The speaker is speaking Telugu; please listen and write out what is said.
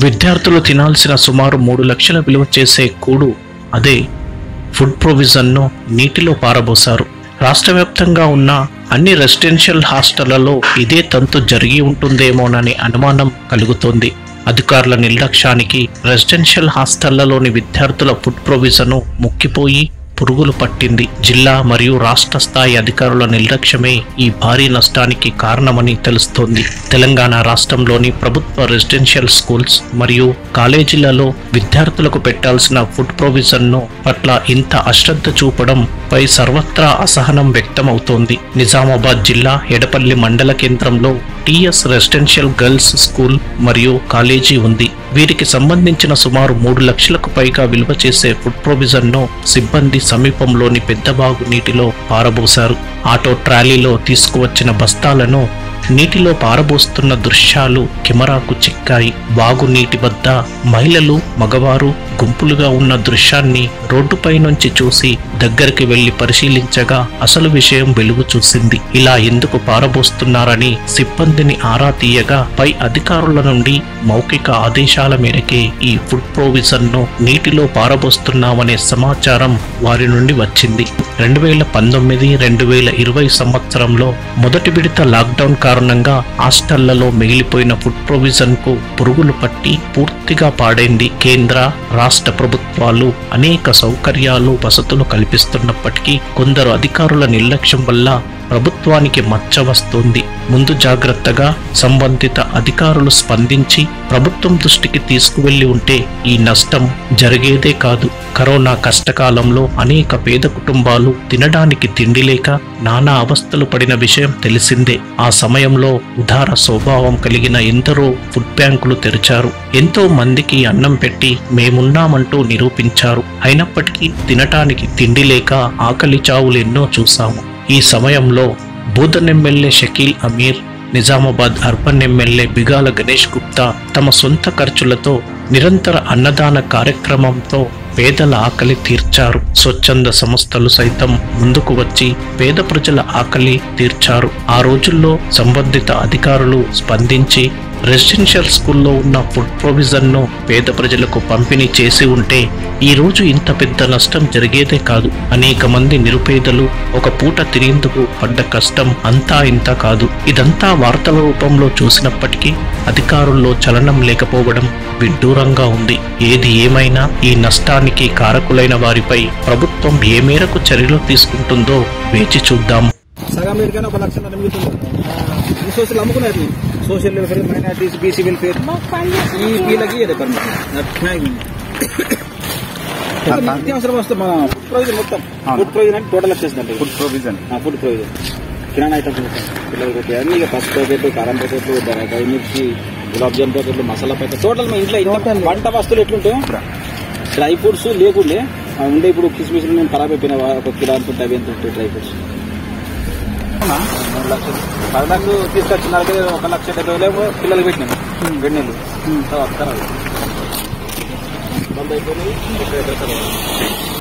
విద్యార్థులు తినాల్సిన సుమారు మూడు లక్షల విలువ చేసే కూడు అదే ఫుడ్ ప్రొవిజన్ను నీటిలో పారబోశారు రాష్ట్ర వ్యాప్తంగా ఉన్న అన్ని రెసిడెన్షియల్ హాస్టళ్లలో ఇదే తంతు జరిగి ఉంటుందేమోనని అనుమానం కలుగుతోంది అధికారుల నిర్లక్ష్యానికి రెసిడెన్షియల్ హాస్టళ్లలోని విద్యార్థుల ఫుడ్ ప్రొవిజను ముక్కిపోయి పురుగులు పట్టింది జిల్లా మరియు రాష్ట్ర స్థాయి అధికారుల నిర్లక్ష్యమే ఈ భారీ నష్టానికి కారణమని తెలుస్తోంది తెలంగాణ రాష్ట్రంలోని ప్రభుత్వ రెసిడెన్షియల్ స్కూల్స్ మరియు కాలేజీలలో విద్యార్థులకు పెట్టాల్సిన ఫుడ్ ప్రొవిజన్ను పట్ల ఇంత అశ్రద్ధ చూపడం పై సర్వత్రా అసహనం వ్యక్తమవుతోంది నిజామాబాద్ జిల్లా ఎడపల్లి మండల కేంద్రంలో టిఎస్ రెసిడెన్షియల్ గర్ల్స్ స్కూల్ మరియు కాలేజీ ఉంది వీరికి సంబంధించిన సుమారు మూడు లక్షలకు పైగా విలువ చేసే ఫుడ్ ప్రొవిజన్ను సిబ్బంది సమీపంలోని పెద్దబాగు నీటిలో పారబోశారు ఆటో ట్రాలీలో తీసుకువచ్చిన బస్తాలను నీటిలో పారబోస్తున్న దృశ్యాలు కెమెరాకు చిక్కాయి వాగు నీటి వద్ద మహిళలు మగవారు గుంపులుగా ఉన్న దృశ్యాన్ని రోడ్డుపై నుంచి చూసి దగ్గరికి వెళ్లి పరిశీలించగా అసలు విషయం వెలుగు చూసింది ఇలా ఎందుకు పారబోస్తున్నారని సిబ్బందిని ఆరా తీయగా పై అధికారుల నుండి మౌఖిక ఆదేశాల మేరకే ఈ ఫుడ్ ప్రొవిజన్ ను నీటిలో పారబోస్తున్నామనే సమాచారం వారి నుండి వచ్చింది రెండు వేల పంతొమ్మిది రెండు వేల ఇరవై సంవత్సరంలో మొదటి విడత లాక్డౌన్ కారణంగా హాస్టళ్లలో మిగిలిపోయిన ఫుడ్ ప్రొవిజన్ కు పురుగులు పట్టి పూర్తిగా పాడైంది కేంద్ర రాష్ట్ర ప్రభుత్వాలు అనేక సౌకర్యాలు వసతులు కల్పిస్తున్నప్పటికీ కొందరు అధికారుల నిర్లక్ష్యం వల్ల ప్రభుత్వానికి మచ్చ వస్తుంది ముందు జాగ్రత్తగా సంబంధిత అధికారులు స్పందించి ప్రభుత్వం దృష్టికి తీసుకువెళ్లి ఉంటే ఈ నష్టం జరిగేదే కాదు కరోనా కష్టకాలంలో అనేక పేద కుటుంబాలు తినడానికి తిండి లేక నానా అవస్థలు పడిన విషయం తెలిసిందే ఆ సమయంలో ఉదార స్వభావం కలిగిన ఎందరో ఫుడ్ బ్యాంకులు తెరిచారు ఎంతో మందికి అన్నం పెట్టి మేమున్నామంటూ నిరూపించారు అయినప్పటికీ తినటానికి తిండి లేక ఆకలి చావులు ఎన్నో చూశాము ఈ సమయంలో Bodhan MLA Shakeel Aamir Nizamabad urban MLA Bigala Ganesh Gupta తమ సొంత ఖర్చులతో నిరంతర అన్నదాన కార్యక్రమంతో పేదల ఆకలి తీర్చారు స్వచ్ఛంద సంస్థలు సైతం ముందుకు వచ్చి పేద ప్రజల ఆకలి తీర్చారు ఆ రోజుల్లో సంబంధిత అధికారులు స్పందించి రెసిడెన్షియల్ స్కూల్లో ఉన్న ఫుడ్ ప్రొవిజన్ను పేద ప్రజలకు పంపిణీ చేసి ఉంటే ఈ రోజు ఇంత పెద్ద నష్టం జరిగేదే కాదు అనేక మంది నిరుపేదలు ఒక పూట తినేందుకు పడ్డ కష్టం అంతా ఇంత కాదు ఇదంతా వార్తల రూపంలో చూసినప్పటికీ అధికారుల్లో చలనం లేకపోవడం విడ్డూరంగా ఉంది ఏది ఏమైనా ఈ నష్టానికి కారకులైన వారిపై ప్రభుత్వం ఏ మేరకు చర్యలు తీసుకుంటుందో వేచి చూద్దాం సగం మీరికైనా ఒక లక్ష మిగులుతుంది ఈ సోషల్ అమ్ముకున్నారు social welfare minorities BC welfare ఈ వీళ్ళకి ఇదే పర్మిషన్ నిత్యావసర వస్తు మన ఫుడ్ ప్రొవిజన్ మొత్తం ఫుడ్ ప్రొవిజన్ అంటే టోటల్ వచ్చేసిందండి ఫుడ్ ప్రొవిజన్ ఫుడ్ ప్రొవిజన్ కిరాణా ఐటమ్స్ మొత్తం పిల్లలకి ఒకటి అన్ని ఇక పసుపు ప్యాకెట్ కారం ప్యాకెట్ డ్రై మిర్చి గులాబ్ జామ్ ప్యాకెట్లు మసాలా ప్యాకెట్ టోటల్ మా ఇంట్లో ఇంత వంట వస్తువులు ఎట్లుంటాయి డ్రై ఫ్రూట్స్ లేకుండే ఆ ఉండే ఇప్పుడు కిస్మిస్లు నేను ఖరాబ్ అయిపోయిన ఒక కిలో అనుకుంటే అవి ఎంత ఉంటాయి డ్రై ఫ్రూట్స్ మూడు లక్షలు పది లక్షలు తీసుకొచ్చినారు ఒక లక్ష డెబ్బై వేలు పిల్లలు పెట్టినాము రెండు నెలలు వస్తారు బంద్ అయిపోయి